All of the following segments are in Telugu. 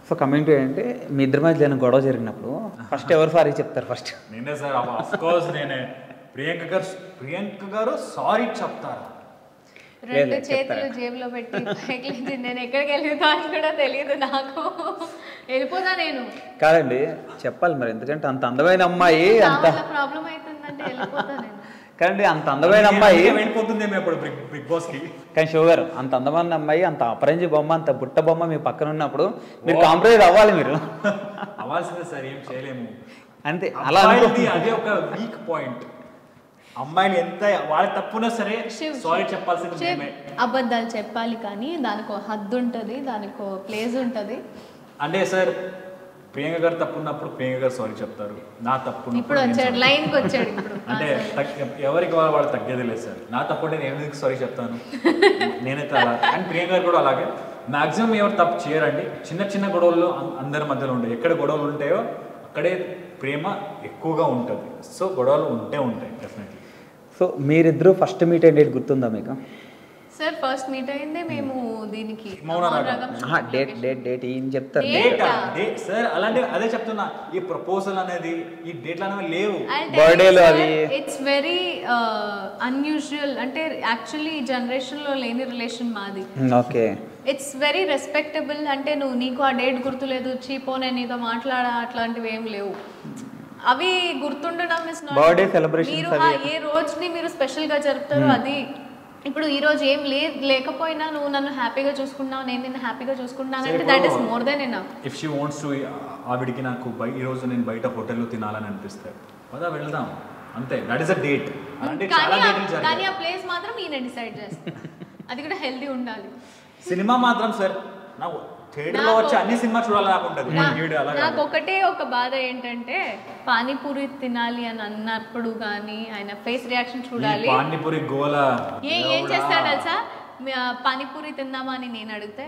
సో కమింగ్ టు ఏంటంటే మీ ఇద్దరి మధ్య ఏదైనా గొడవ జరిగినప్పుడు ఫస్ట్ ఎవరు సారీ చెప్తారు ఫస్ట్ నేనే సార్ ఆఫ్ కోర్స్ నేనే ప్రియాంక గారు ప్రియాంక గారు సారీ చెప్తారా రెండు లేదు, చేతులు చెప్తారా? జేబులో పెట్టి పైకి లేచి నేను ఎక్కడికి వెళ్ళినా అని కూడా తెలియదు నాకు వెళ్ళిపోతా నేను కాదండి చెప్పాలి మరి ఎందుకంటే అంత అందమైన అమ్మాయి అంత ప్రాబ్లం అవుతుందంటే వెళ్ళిపోతా నేను కాదండి అంత అందమైన అమ్మాయి అందుకే వెళ్ళిపోతుందేమో ఇప్పుడు బిగ్ బిగ్ బాస్ కి కానీ షో గారు అంత అందమైన అమ్మాయి అంత అపరంజి బొమ్మ అంత బుట్ట బొమ్మ మీ పక్కన ఉన్నప్పుడు మీరు కాంప్రమైజ్ అవ్వాలి మీరు అవ్వాల్సిందే సార్ ఏం చేయలేము అంతే అలా అనుకో అమ్మాయిలది అదే ఒక వీక్ పాయింట్ అమ్మాయిలు ఎంత వాళ్ళ తప్పున్నా సరే శివ్, సారీ చెప్పాల్సింది చెప్ మేమే అబద్ధాలు చెప్పాలి కానీ దానికో హద్దు ఉంటుంది దానికో ప్లేస్ ఉంటుంది అంటే సార్ ప్రియాంక గారు తప్పు ఉన్నప్పుడు ప్రియాంక గారు సారీ చెప్తారు నా తప్పు ఉన్నప్పుడు ఇప్పుడు నేను వచ్చాడు sorry లైన్కి వచ్చాడు ఇప్పుడు అంటే తగ్గ- ఎవరికి వాళ్ళు వాళ్ళు తగ్గేది లేదు సార్ నా తప్పు నేను ఎందుకు సారీ చెప్తాను నేనైతే అలా కానీ ప్రియాంక గారు కూడా అలాగే మాక్సిమం ఎవరు తప్పు చేయరండి చిన్న చిన్న గొడవలు అం- అందరి మధ్యలో ఉంటాయి ఎక్కడ గొడవలు ఉంటాయో అక్కడే ప్రేమ ఎక్కువగా ఉంటుంది సో గొడవలు ఉంటే ఉంటాయి డెఫినెట్లీ సో మీరిద్దరూ ఫస్ట్ మీట్ అయ్యే డేట్ గుర్తుందా మీకు సార్ ఫస్ట్ మీట్ అయిందే మేము దీనికి మౌన రాగం. మౌన డేట్ డేట్ డేట్ ఏం చెప్తారు Date. డేట్ సార్ అలాంటి అదే చెప్తున్నా ఈ ప్రపోజల్ అనేది ఈ డేట్లు అనేవి లేవు Birthday లో అవి. ఇట్స్ వెరీ అన్యూజువల్ అంటే యాక్చువల్లీ ఈ జనరేషన్లో లేని రిలేషన్ మాది ఓకే ఇట్స్ వెరీ రెస్పెక్టబుల్ అంటే నువ్వు నీకు ఆ డేట్ గుర్తులేదు చీపో నేను నీతో మాట్లాడా అట్లాంటివి ఏం లేవు అవి గుర్తుండడం is not- Birthday celebrations మీరు అవి. ఆ ఏ రోజుని మీరు స్పెషల్ గా జరుపుతారో అది ఇప్పుడు ఈ రోజు ఏం లే లేకపోయినా నువ్వు నన్ను హ్యాపీగా చూసుకున్నావు నేను నిన్ను హ్యాపీగా చూసుకున్నాను అంటే that is more than enough if she wants to ఆవిడికి నాకు బై ఈ రోజు నేను బయట హోటల్లో తినాలని అనిపిస్తే పదా వెళ్దాం అంతే దట్ ఇస్ అ డేట్ అంటే చాలా కానీ ఆ- డేట్లు కానీ జరిగాయి ఆ ప్లేస్ మాత్రం ఈయన డిసైడ్ చేస్తాను అది కూడా హెల్దీ ఉండాలి సినిమా మాత్రం సార్ నాకు థియేటర్ లో నాకు- వచ్చి అన్ని సినిమా చూడాలి నాకు ఉంటుంది నా- వీడు అలా నాకు కాదు. ఒకటే ఒక బాధ ఏంటంటే పానీపూరి తినాలి అని అన్నప్పుడు కానీ ఆయన ఫేస్ రియాక్షన్ ఈ చూడాలి పానీపూరి గోల ఏ ఏం దేవుడా. చేస్తాడు తెలుసా మీ- ఆ పానీపూరి తిందామా అని నేను అడిగితే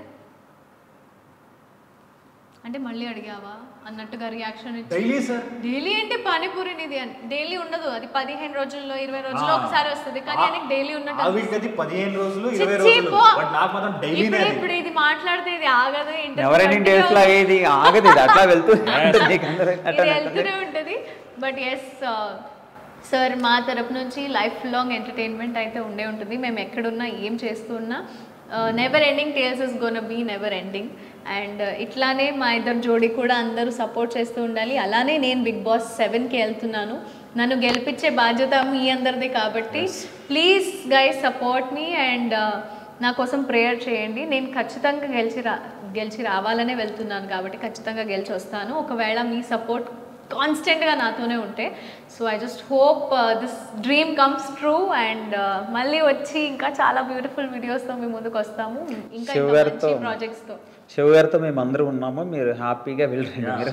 అంటే మళ్ళీ అడిగావా అన్నట్టుగా రియాక్షన్ ఇచ్చి డైలీ సార్ డైలీ అంటే పానీపూరి నీది అని డైలీ ఉండదు అది పదిహేను రోజుల్లో ఇరవై రోజుల్లో ఆ. ఒకసారి వస్తుంది కానీ ఆయనకి డైలీ ఉన్నట్టు ఆవిడకి అది పదిహేను రోజులు చిచ్చి ఇరవై రోజులు పో. బట్ నాకు మాత్రం డైలీ ఇప్పుడు ఇప్పుడు ఇది మాట్లాడితే ఇది ఆగదు interest ఎవరైనా continue డేస్ లో ఇది ఆగదు ఇది అట్లా వెళ్తూ ఉంటుంది. నీకు అందరూ ఇది అట్లా వెళ్తూనే ఉంటుంది బట్ ఎస్ సార్ మా తరపు నుంచి లైఫ్ లాంగ్ ఎంటర్టైన్మెంట్ అయితే ఉండే ఉంటుంది మేము ఎక్కడున్నా ఏం చేస్తున్నా never ending tales is gonna be never ending and ఇట్లానే మా ఇద్దరు జోడీ కూడా అందరూ సపోర్ట్ చేస్తూ ఉండాలి అలానే నేను బిగ్ బాస్ సెవెన్కి వెళ్తున్నాను నన్ను గెలిపించే బాధ్యత మీ అందరిది కాబట్టి ప్లీజ్ గైస్ సపోర్ట్ మీ అండ్ నా కోసం ప్రేయర్ చేయండి నేను ఖచ్చితంగా గెలిచి రా గెలిచి రావాలనే వెళ్తున్నాను కాబట్టి ఖచ్చితంగా గెలిచి వస్తాను ఒకవేళ మీ సపోర్ట్ కాన్స్టెంట్గా నాతోనే ఉంటే so I just hope this dream comes true and మళ్ళీ వచ్చి ఇంకా చాలా బ్యూటిఫుల్ వీడియోస్తో మీ ముందుకు వస్తాము ఇంకా శివ ఇంకా గారితో మంచి ప్రాజెక్ట్స్తో శివ గారితో మేము అందరూ ఉన్నాము మీరు హ్యాపీగా వెళ్ళండి మీరు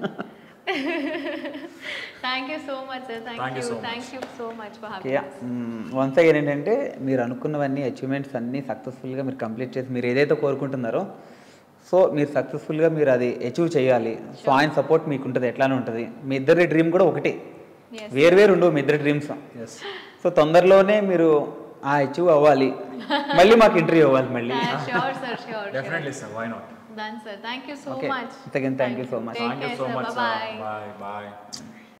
thank you so much sir thank Thank you you so much. Thank you so much for okay once again ఏంటంటే మీరు అనుకున్నవన్నీ అచీవ్మెంట్స్ అన్నీ సక్సెస్ఫుల్గా మీరు కంప్లీట్ చేసి మీరు ఏదైతే కోరుకుంటున్నారో సో మీరు సక్సెస్ఫుల్గా మీరు అది అచీవ్ చేయాలి సో ఆయన సపోర్ట్ మీకు ఉంటుంది ఎట్లానే ఉంటుంది మీ ఇద్దరి డ్రీమ్ కూడా ఒకటి Yes. వేరు వేరు ఉండవు మీ ఇద్దరి డ్రీమ్స్ ఎస్ సో తొందరలోనే మీరు ఆ అచీవ్ అవ్వాలి మళ్ళీ మాకు ఇంటర్వ్యూ అవ్వాలి మళ్ళీ sure sir sure definitely sir why not done sir thank you so Okay. Much Again, thank you so much. Thank you so much bye bye bye